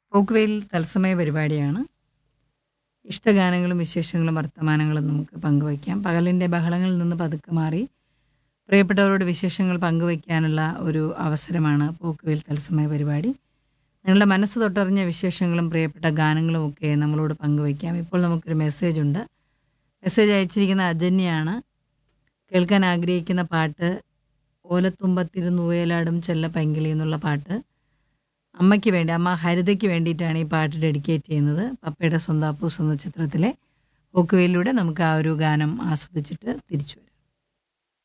പോക്കുവെയിൽ തത്സമയ പരിപാടിയാണ് ഇഷ്ടഗാനങ്ങളും വിശേഷങ്ങളും വർത്തമാനങ്ങളും നമുക്ക് പങ്കുവയ്ക്കാം പകലിൻ്റെ ബഹളങ്ങളിൽ നിന്ന് പതുക്കെ മാറി പ്രിയപ്പെട്ടവരോട് വിശേഷങ്ങൾ പങ്കുവയ്ക്കാനുള്ള ഒരു അവസരമാണ് പോക്കുവെയിൽ തത്സമയ പരിപാടി നിങ്ങളുടെ മനസ്സ് തൊട്ടറിഞ്ഞ വിശേഷങ്ങളും പ്രിയപ്പെട്ട ഗാനങ്ങളും ഒക്കെ നമ്മളോട് പങ്കുവയ്ക്കാം ഇപ്പോൾ നമുക്കൊരു മെസ്സേജ് ഉണ്ട് മെസ്സേജ് അയച്ചിരിക്കുന്ന അജന്യാണ് കേൾക്കാൻ ആഗ്രഹിക്കുന്ന പാട്ട് ഓലത്തുമ്പത്തിരുന്ന് ഊയലാടും ചെല്ല പൈങ്കിളി എന്നുള്ള പാട്ട് അമ്മയ്ക്ക് വേണ്ടി അമ്മ ഹരിതയ്ക്ക് വേണ്ടിയിട്ടാണ് ഈ പാട്ട് ഡെഡിക്കേറ്റ് ചെയ്യുന്നത് പപ്പയുടെ സ്വന്തം അപ്പൂസ് എന്ന ചിത്രത്തിലെ പോക്കുവയിലൂടെ നമുക്ക് ആ ഒരു ഗാനം ആസ്വദിച്ചിട്ട് തിരിച്ചു വരാം